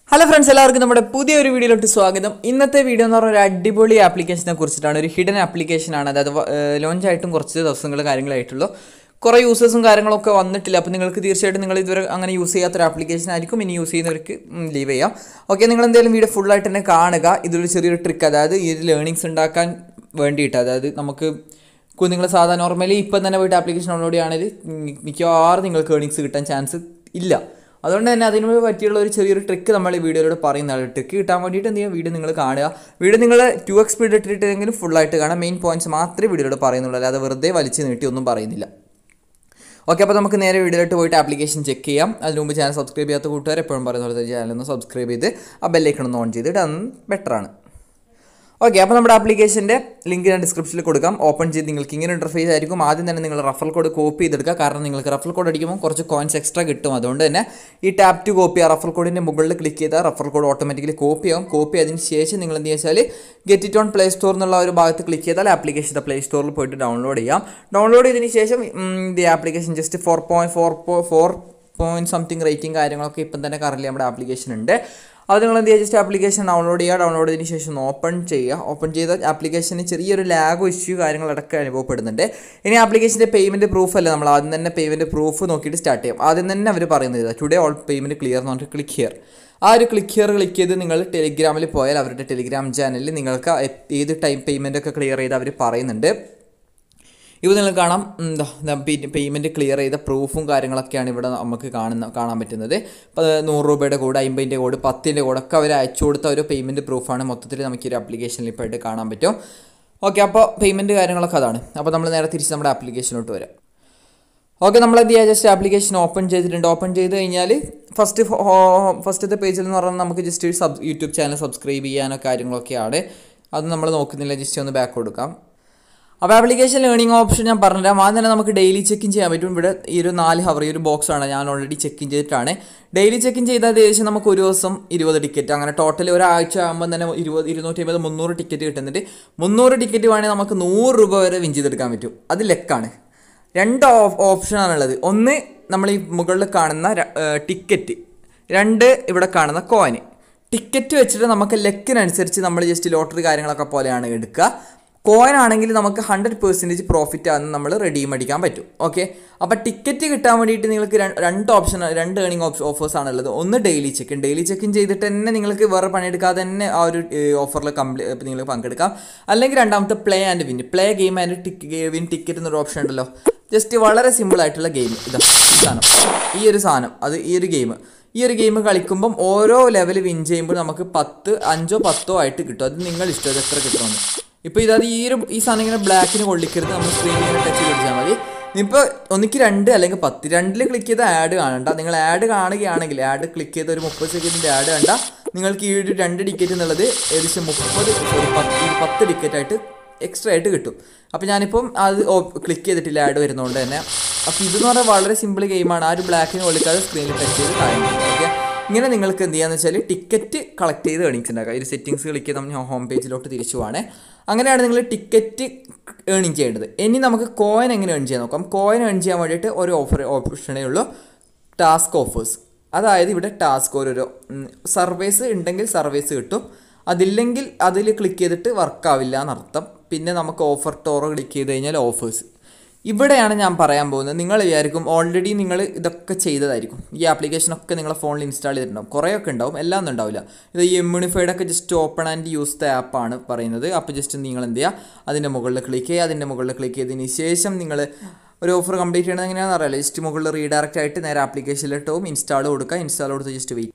hello friends എല്ലാവർക്കും നമ്മുടെ പുതിയൊരു വീഡിയോയിലോട്ട് സ്വാഗതം ഇന്നത്തെ വീഡിയോ എന്ന് പറഞ്ഞാൽ ഒരു അടിപൊളി ആപ്ലിക്കേഷനെ കുറിച്ചിട്ടാണ് ഒരു ഹിഡൻ ആപ്ലിക്കേഷനാണ് അതായത് ലോഞ്ച് ആയിട്ടും കുറച്ച് ദിവസങ്ങൾ കാര്യങ്ങളായിട്ടുള്ളൂ കുറേ യൂസേഴ്സും കാര്യങ്ങളൊക്കെ വന്നിട്ടില്ല അപ്പോൾ നിങ്ങൾക്ക് തീർച്ചയായിട്ടും നിങ്ങൾ ഇതുവരെ അങ്ങനെ യൂസ് ചെയ്യാത്തൊരു ആപ്ലിക്കേഷൻ ആയിരിക്കും ഇനി യൂസ് ചെയ്യുന്നവർക്ക് ലീവ് ചെയ്യാം ഓക്കെ നിങ്ങൾ എന്തെങ്കിലും വീഡിയോ ഫുള്ളായിട്ട് തന്നെ കാണുക ഇതൊരു ചെറിയൊരു ട്രിക്ക് അതായത് ഈ ലേണിങ്സ് ഉണ്ടാക്കാൻ വേണ്ടിയിട്ട് അതായത് നമുക്ക് നിങ്ങൾ സാധാരണ നോർമലി ഇപ്പം തന്നെ പോയിട്ട് ആപ്ലിക്കേഷൻ ഡൗൺലോഡ് ചെയ്യുകയാണെങ്കിൽ മിക്കവാറും നിങ്ങൾക്ക് ഏണിങ്സ് കിട്ടാൻ ചാൻസ് ഇല്ല അതുകൊണ്ട് തന്നെ അതിന് പറ്റിയുള്ള ഒരു ചെറിയൊരു ട്രിക്ക് നമ്മൾ ഈ വീഡിയോയിലൂടെ പറയുന്നതാണ് ട്രിക്ക് കിട്ടാൻ വേണ്ടിയിട്ട് എന്ത് ചെയ്യുക വീഡിയോ നിങ്ങൾ കാണുക വീഡിയോ നിങ്ങൾ ടു എക്സ് സ്പീഡ് ഇട്ടിട്ടെങ്കിലും ഫുള്ളായിട്ട് കാണാം മെയിൻ പോയിന്റ്സ് മാത്രമേ വീഡിയോയിലൂടെ പറയുന്നുള്ളൂ അല്ലാതെ വെറുതെ വലിച്ച് നീട്ടി ഒന്നും പറയുന്നില്ല ഓക്കെ അപ്പോൾ നമുക്ക് നേരെ വീഡിയോയിലോട്ട് പോയിട്ട് ആപ്ലിക്കേഷൻ ചെക്ക് ചെയ്യാം അതിന് മുമ്പ് ചാനൽ സബ്സ്ക്രൈബ് ചെയ്യാത്ത കൂട്ടുകാർ എപ്പോഴും പറയുന്ന പോലെ ചാനൽ ഒന്ന് സബ്സ്ക്രൈബ് ചെയ്ത് ആ ബെല്ലൈക്കൺ ഒന്ന് ഓൺ ചെയ്തിട്ട് അത് ബെറ്ററാണ് ഓക്കെ അപ്പോൾ നമ്മുടെ ആപ്ലിക്കേഷൻ്റെ ലിങ്ക് ഞാൻ ഡിസ്ക്രിപ്ഷനിൽ കൊടുക്കാം ഓപ്പൺ ചെയ്ത് നിങ്ങൾക്ക് ഇങ്ങനെ ഇൻ്റർഫേസ് ആയിരിക്കും ആദ്യം തന്നെ നിങ്ങൾ റഫൽ കോഡ് കോപ്പി ചെയ്തെടുക്കുക കാരണം നിങ്ങൾക്ക് റഫൽ കോഡ് അടിക്കുമ്പോൾ കുറച്ച് കോയിൻസ് എക്സ്ട്രാ കിട്ടും അതുകൊണ്ട് തന്നെ ഈ ടാപ്പ് ടു കോപ്പി ആ റഫൽ കോഡിൻ്റെ മുകളിൽ ക്ലിക്ക് ചെയ്താൽ റഫൽ കോഡ് ഓട്ടോമാറ്റിക്കലി കോപ്പി ആവും കോപ്പി അതിന് ശേഷം നിങ്ങൾ എന്ത് വെച്ചാൽ get it on Play Store എന്നുള്ള ഒരു ഭാഗത്ത് ക്ലിക്ക് ചെയ്താൽ ആപ്ലിക്കേഷൻ പ്ലേ സ്റ്റോറിൽ പോയിട്ട് ഡൗൺലോഡ് ചെയ്യാം ഡൗൺലോഡ് ചെയ്തതിന് ശേഷം ഈ application just four point four four point something rating കാര്യങ്ങളൊക്കെ ഇപ്പം തന്നെ കറൻറ്റ് നമ്മുടെ ആപ്ലിക്കേഷൻ ഉണ്ട് അത് നിങ്ങൾ എന്ത് ചെയ്യുക ജസ്റ്റ് ആപ്ലിക്കേഷൻ ഡൗൺലോഡ് ചെയ്യുക ഡൗൺലോഡ് ചെയ്തതിന് ശേഷം ഓപ്പൺ ചെയ്യുക ഓപ്പൺ ചെയ്ത ആപ്ലിക്കേഷന് ചെറിയൊരു ലാഗോ ഇഷ്യൂ കാര്യങ്ങളടക്കം അനുഭവപ്പെടുന്നുണ്ട് ഇനി ആപ്ലിക്കേഷൻ്റെ പേയ്മെൻറ്റ് പ്രൂഫ് അല്ല നമ്മൾ ആദ്യം തന്നെ പേയ്മെൻറ്റ് പ്രൂഫ് നോക്കിയിട്ട് സ്റ്റാർട്ട് ചെയ്യും ആദ്യം തന്നെ അവർ പറയുന്നത് ടുഡേ ഓൾ പേയ്മെൻറ്റ് ക്ലിയർ എന്ന് പറഞ്ഞിട്ട് ക്ലിക്ക് ഹിയർ ആ ഒരു ക്ലിക്ക് ഹിയർ ക്ലിക്ക് ചെയ്ത് നിങ്ങൾ ടെലിഗ്രാമിൽ പോയാൽ അവരുടെ ടെലിഗ്രാം ചാനലിൽ നിങ്ങൾക്ക് ഏത് ടൈം പേയ്മെൻ്റ് ഒക്കെ ക്ലിയർ ചെയ്ത് അവർ പറയുന്നുണ്ട് ഇപ്പോൾ നിങ്ങൾ കാണാം എന്താ പേയ്മെൻറ്റ് ക്ലിയർ ചെയ്ത പ്രൂഫും കാര്യങ്ങളൊക്കെയാണ് ഇവിടെ നമുക്ക് കാണുന്ന കാണാൻ പറ്റുന്നത് ഇപ്പോൾ നൂറ് രൂപയുടെ കൂടെ അമ്പതിൻ്റെ കൂടെ പത്തിൻ്റെ കൂടെ ഒക്കെ അവർ അയച്ചു കൊടുത്ത ഒരു പേയ്മെൻറ്റ് പ്രൂഫാണ് മൊത്തത്തിൽ നമുക്ക് ഈ ഒരു ആപ്ലിക്കേഷനിൽ ഇപ്പോൾ ആയിട്ട് കാണാൻ പറ്റും ഓക്കെ അപ്പോൾ പേയ്മെൻറ്റ് കാര്യങ്ങളൊക്കെ അതാണ് അപ്പോൾ നമ്മൾ നേരെ തിരിച്ച് നമ്മുടെ ആപ്ലിക്കേഷനോട്ട് വരാം ഓക്കെ നമ്മൾ എന്ത് ചെയ്യുക ജസ്റ്റ് ആപ്ലിക്കേഷൻ ഓപ്പൺ ചെയ്തിട്ടുണ്ട് ഓപ്പൺ ചെയ്ത് കഴിഞ്ഞാൽ ഫസ്റ്റ് ഫസ്റ്റത്തെ പേജിൽ എന്ന് പറഞ്ഞാൽ നമുക്ക് just sub YouTube channel subscribe ചെയ്യാനോ കാര്യങ്ങളൊക്കെയാണ് അത് നമ്മൾ നോക്കുന്നില്ല ജസ്റ്റ് ഒന്ന് ബാക്ക് കൊടുക്കാം അപ്പോൾ ആപ്ലിക്കേഷൻ ലേണിംഗ് ഓപ്ഷൻ ഞാൻ പറഞ്ഞുതരാം ആദ്യം തന്നെ നമുക്ക് ഡെയിലി ചെക്കിൻ ചെയ്യാൻ പറ്റും ഇവിടെ ഈ ഒരു നാല് ഹവർ ഈ ഒരു ബോക്സ് ആണ് ഞാൻ ഓൾറെഡി ചെക്കിൻ ചെയ്തിട്ടാണ് ഡെയിലി ചെക്കിൻ ചെയ്താൽ ഏകദേശം നമുക്ക് ഒരു ദിവസം ഇരുപത് ടിക്കറ്റ് അങ്ങനെ ടോട്ടൽ ഒരാഴ്ച ആകുമ്പോൾ തന്നെ ഇരുപത് ഇരുന്നൂറ്റി അമ്പത് മുന്നൂറ് ടിക്കറ്റ് കിട്ടുന്നുണ്ട് മുന്നൂറ് ടിക്കറ്റ് വേണമെങ്കിൽ നമുക്ക് നൂറ് രൂപ വരെ വിൻ ചെയ്തെടുക്കാൻ പറ്റും അത് ലെക്കാണ് രണ്ട് ഓപ്ഷനാണുള്ളത് ഒന്ന് നമ്മൾ ഈ മുകളിൽ കാണുന്ന ടിക്കറ്റ് രണ്ട് ഇവിടെ കാണുന്ന കോയിന് ടിക്കറ്റ് വെച്ചിട്ട് നമുക്ക് ലെക്കിനനുസരിച്ച് നമ്മൾ ജസ്റ്റ് ലോട്ടറി കാര്യങ്ങളൊക്കെ പോലെയാണ് എടുക്കുക കോയിൻ ആണെങ്കിൽ നമുക്ക് ഹൺഡ്രഡ് പെർസെൻറ്റേജ് പ്രോഫിറ്റ് ആണ് നമ്മൾ റെഡീം അടിക്കാൻ പറ്റും ഓക്കെ അപ്പോൾ ടിക്കറ്റ് കിട്ടാൻ വേണ്ടിയിട്ട് നിങ്ങൾക്ക് രണ്ട് ഓപ്ഷൻ രണ്ട് ഏണിംഗ് ഓഫേഴ്സ് ആണുള്ളത് ഒന്ന് ഡെയിലി ചെക്കിൻ ഡെയിലി ചെക്കിൻ ചെയ്തിട്ട് തന്നെ നിങ്ങൾക്ക് വേറെ പണിയെടുക്കാതെ തന്നെ ആ ഒരു ഓഫറിൽ കംപ്ലീ നിങ്ങൾക്ക് പങ്കെടുക്കാം അല്ലെങ്കിൽ രണ്ടാമത്തെ play and win play game and tick win ticket എന്നൊരു ഓപ്ഷൻ ഉണ്ടല്ലോ ജസ്റ്റ് വളരെ സിമ്പിൾ ആയിട്ടുള്ള ഗെയിം ഇതാ ഈ സാധനം ഈ ഒരു സാധനം അത് ഈ ഒരു ഗെയിം ഈ ഒരു ഗെയിം കളിക്കുമ്പം ഓരോ ലെവൽ വിൻ ചെയ്യുമ്പോൾ നമുക്ക് പത്ത് അഞ്ചോ പത്തോ ആയിട്ട് കിട്ടും അത് നിങ്ങൾ ഇഷ്ടം അത് എത്ര കിട്ടണമെന്ന് ഇപ്പോൾ ഇതായത് ഈ ഒരു ഈ സാധനം ഇങ്ങനെ ബ്ലാക്കിന് കൊള്ളിക്കരുത് നമ്മൾ സ്ക്രീനിൽ ഇങ്ങനെ ടച്ച് ചെയ്ത് പിടിച്ചാൽ മതി ഇപ്പോൾ ഒന്നിക്ക് രണ്ട് അല്ലെങ്കിൽ പത്ത് രണ്ടിൽ ക്ലിക്ക് ചെയ്ത ആഡ് കാണണ്ട നിങ്ങൾ ആഡ് കാണുകയാണെങ്കിൽ ആഡ് ക്ലിക്ക് ചെയ്ത് ഒരു മുപ്പത് സെക്കൻഡിൻ്റെ ആഡ് കണ്ട നിങ്ങൾക്ക് ഈ ഒരു രണ്ട് ടിക്കറ്റ് എന്നുള്ളത് ഏകദേശം മുപ്പത് സോറി പത്ത് പത്ത് ടിക്കറ്റ് ആയിട്ട് എക്സ്ട്രാ ആയിട്ട് കിട്ടും അപ്പോൾ ഞാനിപ്പം അത് ക്ലിക്ക് ചെയ്തിട്ടില്ല ആഡ് വരുന്നതുകൊണ്ട് തന്നെ അപ്പോൾ ഇതെന്ന് പറഞ്ഞാൽ വളരെ സിമ്പിൾ ഗെയിമാണ് ആ ഒരു ബ്ലാക്കിന് കൊള്ളിക്കാതെ സ്ക്രീനിൽ ടച്ച് ചെയ്ത് കാര്യം ഓക്കെ ഇങ്ങനെ നിങ്ങൾക്ക് എന്ത് ചെയ്യാന്ന് വെച്ചാൽ ടിക്കറ്റ് കളക്ട് ചെയ്ത് ഏണിങ്സ് ഉണ്ടാക്കുക ഒരു സെറ്റിങ്സ് ക്ലിക്ക് ചെയ്ത് നമ്മൾ ഹോം പേജിലോട്ട് തിരിച്ചു പോവാണ് അങ്ങനെയാണ് നിങ്ങൾ ടിക്കറ്റ് ഏണിങ് ചെയ്യേണ്ടത് ഇനി നമുക്ക് കോയിൻ എങ്ങനെ ഏൺ ചെയ്യാൻ നോക്കാം കോയിൻ ഏൺ ചെയ്യാൻ വേണ്ടിയിട്ട് ഒരു ഓഫർ ഓപ്ഷനേ ഉള്ളൂ ടാസ്ക് ഓഫേഴ്സ് അതായത് ഇവിടെ ടാസ്ക് ഓരോരോ സർവീസ് ഉണ്ടെങ്കിൽ സർവീസ് കിട്ടും അതില്ലെങ്കിൽ അതിൽ ക്ലിക്ക് ചെയ്തിട്ട് വർക്കാവില്ല എന്നർത്ഥം പിന്നെ നമുക്ക് ഓഫർ ടോറോ ക്ലിക്ക് ചെയ്ത് കഴിഞ്ഞാൽ ഓഫേഴ്സ് ഇവിടെയാണ് ഞാൻ പറയാൻ പോകുന്നത് നിങ്ങൾ വിചാരിക്കും ഓൾറെഡി നിങ്ങൾ ഇതൊക്കെ ചെയ്തതായിരിക്കും ഈ ആപ്ലിക്കേഷനൊക്കെ നിങ്ങളെ ഫോണിൽ ഇൻസ്റ്റാൾ ചെയ്തിട്ടുണ്ടാവും കുറേയൊക്കെ ഉണ്ടാവും എല്ലാം ഒന്നും ഉണ്ടാവില്ല ഇത് ഈ ഇമ്മ്യൂണിഫൈഡ് ഒക്കെ just open and use the ആപ്പാണ് പറയുന്നത് അപ്പോൾ ജസ്റ്റ് നിങ്ങൾ എന്ത് ചെയ്യുക അതിൻ്റെ മുകളിൽ ക്ലിക്ക് ചെയ്യുക അതിൻ്റെ മുകളിൽ ക്ലിക്ക് ചെയ്തതിന് ശേഷം നിങ്ങൾ ഒരു ഓഫർ കംപ്ലീറ്റ് ചെയ്യണത് എങ്ങനെയാണെന്ന് അറിയാലോ ജസ്റ്റ് മുകളിൽ റീഡയറക്റ്റ് ആയിട്ട് നേരെ ആപ്ലിക്കേഷനിലിട്ട് പോകും ഇൻസ്റ്റാൾ കൊടുക്കുക ഇൻസ്റ്റാൾ കൊടുത്ത് ജസ്റ്റ് വെയിറ്റ്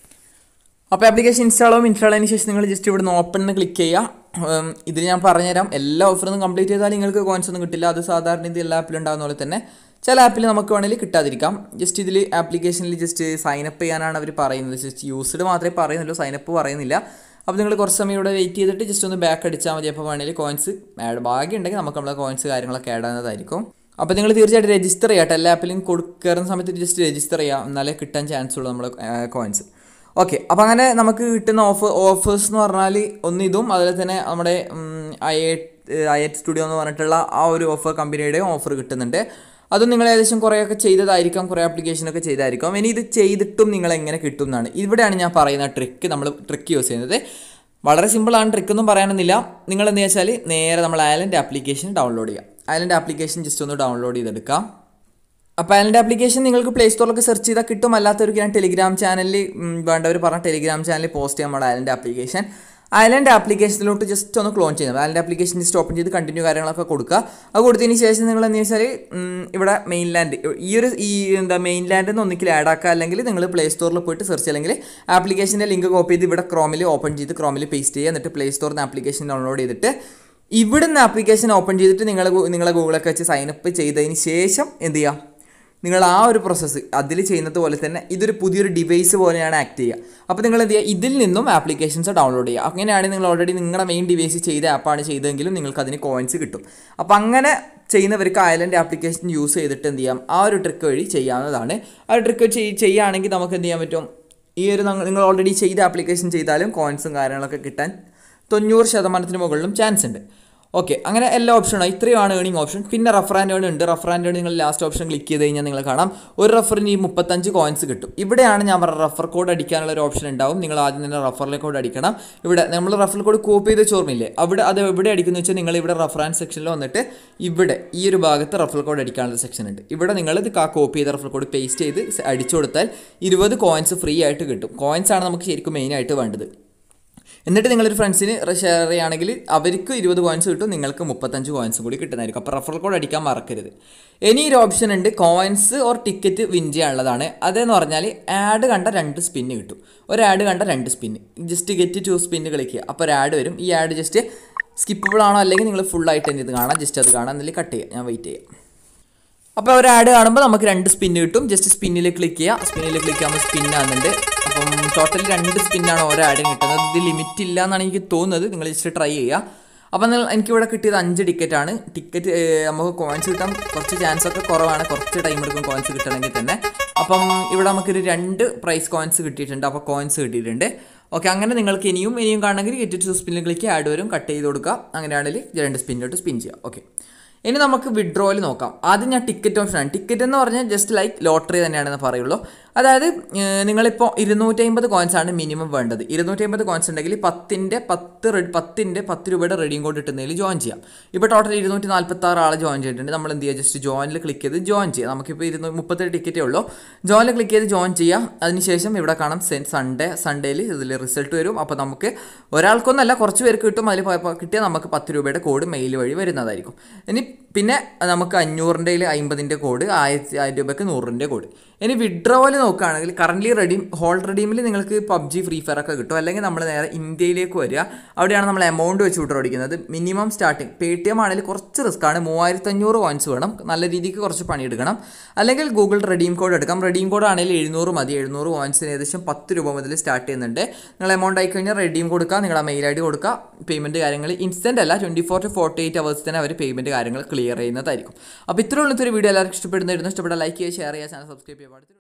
അപ്പോൾ ആപ്ലിക്കേഷൻ ഇൻസ്റ്റാൾ ആവും ഇൻസ്റ്റാൾ ആയതിനു ശേഷം നിങ്ങൾ ജസ്റ്റ് ഇവിടെ നിന്ന് ഓപ്പൺ ക്ലിക്ക് ചെയ്യുക ഇതിൽ ഞാൻ പറഞ്ഞുതരാം എല്ലാ ഓഫറൊന്നും കംപ്ലീറ്റ് ചെയ്താൽ നിങ്ങൾക്ക് കോയിൻസ് ഒന്നും കിട്ടില്ല അത് സാധാരണ ഇത് എല്ലാ ആപ്പിലും ഉണ്ടാകുന്ന പോലെ തന്നെ ചില ആപ്പിൽ നമുക്ക് വേണമെങ്കിൽ കിട്ടാതിരിക്കാം ജസ്റ്റ് ഇതിൽ ആപ്ലിക്കേഷനിൽ ജസ്റ്റ് സൈനപ്പ് ചെയ്യാനാണ് അവർ പറയുന്നത് ജസ്റ്റ് യൂസ്ഡ് മാത്രമേ പറയുന്നുള്ളൂ സൈനപ്പ് പറയുന്നില്ല അപ്പോൾ നിങ്ങൾ കുറച്ച് സമയം ഇവിടെ വെയിറ്റ് ചെയ്തിട്ട് ജസ്റ്റ് ഒന്ന് ബാക്ക് അടിച്ചാൽ മതി അപ്പോൾ വേണമെങ്കിൽ കോയിൻസ് ആഡ് ഭാഗ്യം ഉണ്ടെങ്കിൽ നമുക്ക് നമ്മളെ കോയിൻസ് കാര്യങ്ങളൊക്കെ ആഡ് ആകുന്നതായിരിക്കും അപ്പോൾ നിങ്ങൾ തീർച്ചയായിട്ടും രജിസ്റ്റർ ചെയ്യട്ടെ എല്ലാ ആപ്പിലും കയറുന്ന സമയത്ത് ജസ്റ്റ് രജിസ്റ്റർ ചെയ്യാം എന്നാലേ കിട്ടാൻ ചാൻസ് ഉള്ളൂ നമ്മളെ കോയിൻസ് ഓക്കെ അപ്പോൾ അങ്ങനെ നമുക്ക് കിട്ടുന്ന ഓഫർ ഓഫേഴ്സ് എന്ന് പറഞ്ഞാൽ ഒന്ന് ഇതും അതുപോലെ തന്നെ നമ്മുടെ ഐ ഐ ടി സ്റ്റുഡിയോ എന്ന് പറഞ്ഞിട്ടുള്ള ആ ഒരു ഓഫർ കമ്പനിയുടെയും ഓഫർ കിട്ടുന്നുണ്ട് അതും നിങ്ങൾ ഏകദേശം കുറേയൊക്കെ ചെയ്തതായിരിക്കാം കുറേ ആപ്ലിക്കേഷനൊക്കെ ചെയ്തായിരിക്കാം ഇനി ഇത് ചെയ്തിട്ടും നിങ്ങൾ എങ്ങനെ കിട്ടും എന്നാണ് ഇവിടെയാണ് ഞാൻ പറയുന്ന ട്രിക്ക് നമ്മൾ ട്രിക്ക് യൂസ് ചെയ്യുന്നത് വളരെ സിമ്പിളാണ് ട്രിക്കൊന്നും പറയാനൊന്നുമില്ല നിങ്ങൾ എന്താ വെച്ചാൽ നേരെ നമ്മൾ ഐലൻഡ് ആപ്ലിക്കേഷൻ ഡൗൺലോഡ് ചെയ്യുക ഐലൻഡ് ആപ്ലിക്കേഷൻ ജസ്റ്റ് ഒന്ന് ഡൗൺലോഡ് ചെയ്തെടുക്കാം അപ്പോൾ അതിൻ്റെ ആപ്ലിക്കേഷൻ നിങ്ങൾക്ക് പ്ലേ സ്റ്റോറിലൊക്കെ സെർച്ച് ചെയ്താൽ കിട്ടും അല്ലാത്തവർക്ക് ഞാൻ ടെലിഗ്രാം ചാനലിൽ വേണ്ടവർ പറഞ്ഞ ടെലിഗ്രാം ചാനലിൽ പോസ്റ്റ് ചെയ്യാൻ നമ്മുടെ ഐലൻഡ് ആപ്ലിക്കേഷൻ ഐലൻഡ് ആപ്ലിക്കേഷനിലോട്ട് ജസ്റ്റ് ഒന്ന് ക്ലോൺ ചെയ്യുന്നത് ഐലൻഡ് ആപ്ലിക്കേഷൻ ജസ്റ്റ് ഓപ്പൺ ചെയ്ത് കണ്ടിന്യൂ കാര്യങ്ങളൊക്കെ കൊടുക്കുക അത് കൊടുത്തതിന് ശേഷം നിങ്ങൾ എന്താ വെച്ചാൽ ഇവിടെ മെയിൻലാൻഡ് ഈ ഒരു ഈ എന്താ മെയിൻലാൻഡ് എന്ന് ഒന്നിക്കിൽ ആഡ് ആക്കുക അല്ലെങ്കിൽ നിങ്ങൾ പ്ലേ സ്റ്റോറിൽ പോയിട്ട് സെർച്ച് അല്ലെങ്കിൽ ആപ്ലിക്കേഷൻ്റെ ലിങ്ക് കോപ്പി ചെയ്ത് ഇവിടെ ക്രോമിൽ ഓപ്പൺ ചെയ്ത് ക്രോമിൽ പേസ്റ്റ് ചെയ്യുക എന്നിട്ട് പ്ലേ സ്റ്റോറിൽ നിന്ന് ആപ്ലിക്കേഷൻ ഡൗൺലോഡ് ചെയ്തിട്ട് ഇവിടുന്ന് ആപ്ലിക്കേഷൻ ഓപ്പൺ ചെയ്തിട്ട് നിങ്ങൾ നിങ്ങളെ ഗൂഗിളൊക്കെ വെച്ച് സൈനപ്പ് ചെയ്തതിന് ശേഷം എന്ത് ചെയ്യുക നിങ്ങൾ ആ ഒരു പ്രോസസ്സ് അതിൽ ചെയ്യുന്നത് പോലെ തന്നെ ഇതൊരു പുതിയൊരു ഡിവൈസ് പോലെയാണ് ആക്ട് ചെയ്യുക അപ്പോൾ നിങ്ങൾ എന്ത് ചെയ്യുക ഇതിൽ നിന്നും ആപ്ലിക്കേഷൻസ് ഡൗൺലോഡ് ചെയ്യുക അങ്ങനെയാണെങ്കിൽ നിങ്ങൾ ഓൾറെഡി നിങ്ങളുടെ മെയിൻ ഡിവൈസ് ചെയ്ത ആപ്പാണ് ചെയ്തതെങ്കിലും നിങ്ങൾക്ക് അതിന് കോയിൻസ് കിട്ടും അപ്പോൾ അങ്ങനെ ചെയ്യുന്നവർക്ക് ഐലൻഡ് ആപ്ലിക്കേഷൻ യൂസ് ചെയ്തിട്ട് എന്ത് ചെയ്യാം ആ ഒരു ട്രിക്ക് വഴി ചെയ്യാവുന്നതാണ് ആ ഒരു ട്രിക്ക് ചെയ്യുകയാണെങ്കിൽ നമുക്ക് എന്ത് ചെയ്യാൻ പറ്റും ഈ ഒരു നിങ്ങൾ ഓൾറെഡി ചെയ്ത ആപ്ലിക്കേഷൻ ചെയ്താലും കോയിൻസും കാര്യങ്ങളൊക്കെ കിട്ടാൻ തൊണ്ണൂറ് ശതമാനത്തിന് മുകളിലും ചാൻസ് ഉണ്ട് ഓക്കെ അങ്ങനെ എല്ലാ ഓപ്ഷനും ഇത്രയുമാണ് ഏണിംഗ് ഓപ്ഷൻ പിന്നെ റഫർ ആൻഡ് ഏൺ ഉണ്ട് റഫർ ആൻഡ് ഏൺ നിങ്ങൾ ലാസ്റ്റ് ഓപ്ഷൻ ക്ലിക്ക് ചെയ്ത് കഴിഞ്ഞാൽ നിങ്ങൾ കാണാം ഒരു റഫറിന് ഈ മുപ്പത്തഞ്ച് കോയിൻസ് കിട്ടും ഇവിടെയാണ് ഞാൻ പറഞ്ഞ റഫർ കോഡ് അടിക്കാനുള്ള ഒരു ഓപ്ഷൻ ഉണ്ടാവും നിങ്ങൾ ആദ്യം തന്നെ റഫറിലെ കോഡ് അടിക്കണം ഇവിടെ നമ്മൾ റഫർ കോഡ് കോപ്പി ചെയ്ത് ചോർമില്ലേ അവിടെ അത് എവിടെ അടിക്കുന്നു വെച്ചാൽ നിങ്ങൾ ഇവിടെ റഫർ ആൻഡ് സെക്ഷനിൽ വന്നിട്ട് ഇവിടെ ഈ ഒരു ഭാഗത്ത് റഫർ കോഡ് അടിക്കാനുള്ള സെക്ഷൻ ഉണ്ട് ഇവിടെ നിങ്ങൾ ഇത് കോപ്പി ചെയ്ത റഫർ കോഡ് പേസ്റ്റ് ചെയ്ത് അടിച്ചു കൊടുത്താൽ ഇരുപത് കോയിൻസ് ഫ്രീ ആയിട്ട് കിട്ടും കോയിൻസ് ആണ് നമുക്ക് ശരിക്കും മെയിൻ ആയിട്ട് വേണ്ടത് എന്നിട്ട് നിങ്ങളൊരു ഫ്രണ്ട്സിന് ഷെയർ ചെയ്യുകയാണെങ്കിൽ അവർക്ക് ഇരുപത് കോയിൻസ് കിട്ടും നിങ്ങൾക്ക് മുപ്പത്തഞ്ച് കോയിൻസ് കൂടി കിട്ടുന്നതായിരിക്കും അപ്പോൾ റഫറൽ കോഡ് അടിക്കാൻ മറക്കരുത് ഇനി ഒരു ഓപ്ഷൻ ഉണ്ട് കോയിൻസ് ഓർ ടിക്കറ്റ് വിൻ ചെയ്യാനുള്ളതാണ് അതെന്ന് പറഞ്ഞാൽ ആഡ് കണ്ട രണ്ട് സ്പിന്ന് കിട്ടും ഒരു ആഡ് കണ്ട രണ്ട് spin just get to spin കളിക്കുക അപ്പോൾ ഒരു ആഡ് വരും ഈ ആഡ് ജസ്റ്റ് സ്കിപ്പബിൾ ആണോ അല്ലെങ്കിൽ നിങ്ങൾ ഫുൾ ആയിട്ട് തന്നെ ഇത് കാണാം ജസ്റ്റ് അത് കാണാം എന്നിൽ കട്ട് ചെയ്യുക ഞാൻ വെയിറ്റ് ചെയ്യാം അപ്പോൾ ഒരു ആഡ് കാണുമ്പോൾ നമുക്ക് രണ്ട് സ്പിന്ന് കിട്ടും ജസ്റ്റ് സ്പിന്നിൽ ക്ലിക്ക് ചെയ്യുക സ്പിന്നിൽ ക്ലിക്ക് ചെയ്യുമ്പോൾ സ്പിൻ ആകുന്നുണ്ട് അപ്പം ടോട്ടൽ രണ്ട് സ്പിന്നാണ് ഓരോ ആഡിന് കിട്ടുന്നത് ഇത് ലിമിറ്റ് ഇല്ല എന്നാണ് എനിക്ക് തോന്നുന്നത് നിങ്ങൾ ജസ്റ്റ് ട്രൈ ചെയ്യുക അപ്പം നിങ്ങൾ എനിക്കിവിടെ കിട്ടിയത് അഞ്ച് ടിക്കറ്റാണ് ടിക്കറ്റ് നമുക്ക് കോയിൻസ് കിട്ടാൻ കുറച്ച് ചാൻസ് ഒക്കെ കുറവാണ് കുറച്ച് ടൈം എടുക്കും കോയിൻസ് കിട്ടണമെങ്കിൽ തന്നെ അപ്പം ഇവിടെ നമുക്കൊരു രണ്ട് പ്രൈസ് കോയിൻസ് കിട്ടിയിട്ടുണ്ട് അപ്പോൾ കോയിൻസ് കിട്ടിയിട്ടുണ്ട് ഓക്കെ അങ്ങനെ നിങ്ങൾക്ക് ഇനിയും ഇനിയും കാണണമെങ്കിൽ ഗെറ്റ് ടു സ്പിന്നിൽ ക്ലിക്ക് ആഡ് വരും കട്ട് ചെയ്ത് കൊടുക്കുക അങ്ങനെയാണെങ്കിൽ രണ്ട് സ്പിന്നിലോട്ട് സ്പിൻ ചെയ്യുക ഓക്കെ ഇനി നമുക്ക് വിഡ്രോയിൽ നോക്കാം ആദ്യം ഞാൻ ടിക്കറ്റ് ഓപ്ഷനാണ് ടിക്കറ്റ് എന്ന് പറഞ്ഞാൽ ജസ്റ്റ് ലൈക്ക് ലോട്ടറി തന്നെയാണെന്ന് പറയുള്ളൂ അതായത് നിങ്ങളിപ്പോൾ ഇരുന്നൂറ്റി അമ്പത് കോയിൻസ് ആണ് മിനിമം വേണ്ടത് ഇരുന്നൂറ്റി അമ്പത് കോയിൻസ് ഉണ്ടെങ്കിൽ പത്തിൻ്റെ പത്ത് റെഡ് പത്തിൻ്റെ പത്ത് രൂപയുടെ റെഡിയും കോഡ് കിട്ടുന്നതിൽ ജോയിൻ ചെയ്യാം ഇപ്പോൾ ടോട്ടൽ ഇരുന്നൂറ്റി നാൽപ്പത്തി ആറ് ആൾ ജോയിൻ ചെയ്തിട്ടുണ്ട് നമ്മൾ എന്ത് ചെയ്യുക ജസ്റ്റ് ജോയിനിൽ ക്ലിക്ക് ചെയ്ത് ജോയിൻ ചെയ്യാം നമുക്കിപ്പോൾ ഇരുന്നൂ മുപ്പത്തെട്ട് ടിക്കറ്റേ ഉള്ളൂ ജോയിനിൽ ക്ലിക്ക് ചെയ്ത് ജോയിൻ ചെയ്യാം അതിനുശേഷം ഇവിടെ കാണാം സൺഡേ സൺഡേയിൽ ഇതിൽ റിസൾട്ട് വരും അപ്പോൾ നമുക്ക് ഒരാൾക്കൊന്നല്ല കുറച്ച് പേർക്ക് കിട്ടും അതിൽ കിട്ടിയാൽ നമുക്ക് പത്ത് രൂപയുടെ കോഡ് മെയിൽ വഴി വരുന്നതായിരിക്കും ഇനി പിന്നെ നമുക്ക് അഞ്ഞൂറിൻ്റെ അമ്പതിൻ്റെ കോഡ് ആയിരത്തി ആയിരം രൂപയ്ക്ക് നൂറിൻ്റെ കോഡ് ഇനി വിഡ്രോവൽ നോക്കുകയാണെങ്കിൽ കറൻ്റ്ലി റെഡീം ഹോൾ റെഡീമിൽ നിങ്ങൾക്ക് പബ്ജി ഫ്രീ ഫയർ ഒക്കെ കിട്ടും അല്ലെങ്കിൽ നമ്മൾ നേരെ ഇന്ത്യയിലേക്ക് വരിക അവിടെയാണ് നമ്മൾ എമൗണ്ട് വെച്ച് വിഡ്രോ അടിക്കുന്നത് minimum starting Paytm ആണെങ്കിൽ കുറച്ച് റിസ്ക് ആണ് മൂവായിരത്തി അഞ്ഞൂറ് കോയിൻസ് വേണം നല്ല രീതിക്ക് കുറച്ച് പണിയെടുക്കണം അല്ലെങ്കിൽ ഗൂഗിൾ റെഡീം കോഡ് എടുക്കാം റെഡീം കോഡ് ആണെങ്കിൽ എഴുന്നൂറ് മതി എഴുന്നൂറ് കോയിൻസിന് ഏകദേശം പത്ത് രൂപ മുതൽ സ്റ്റാർട്ട് ചെയ്യുന്നുണ്ട് നിങ്ങൾ എമൗണ്ട് ആയി കഴിഞ്ഞാൽ റെഡീം കൊടുക്കുക നിങ്ങളുടെ മെയിൽ ഐ ഡി കൊടുക്കുക പേയ്മെൻറ്റ് കാര്യങ്ങൾ ഇൻസ്റ്റൻ്റ് അല്ല twenty four to forty eight hours തന്നെ അവർ പേയ്മെൻറ്റ് കാര്യങ്ങൾ ക്ലിയർ ചെയ്യുന്നതായിരിക്കും അപ്പോൾ ഇത്രയുള്ള ഒരു വീഡിയോ എല്ലാവർക്കും ഇഷ്ടപ്പെടുന്നതായിരുന്നു ഇഷ്ടപ്പെട്ട ലൈക്ക് ചെയ്യുക ഷെയർ ചെയ്യുക ചാനൽ സബ്സ്ക്രൈബ് ചെയ്യുക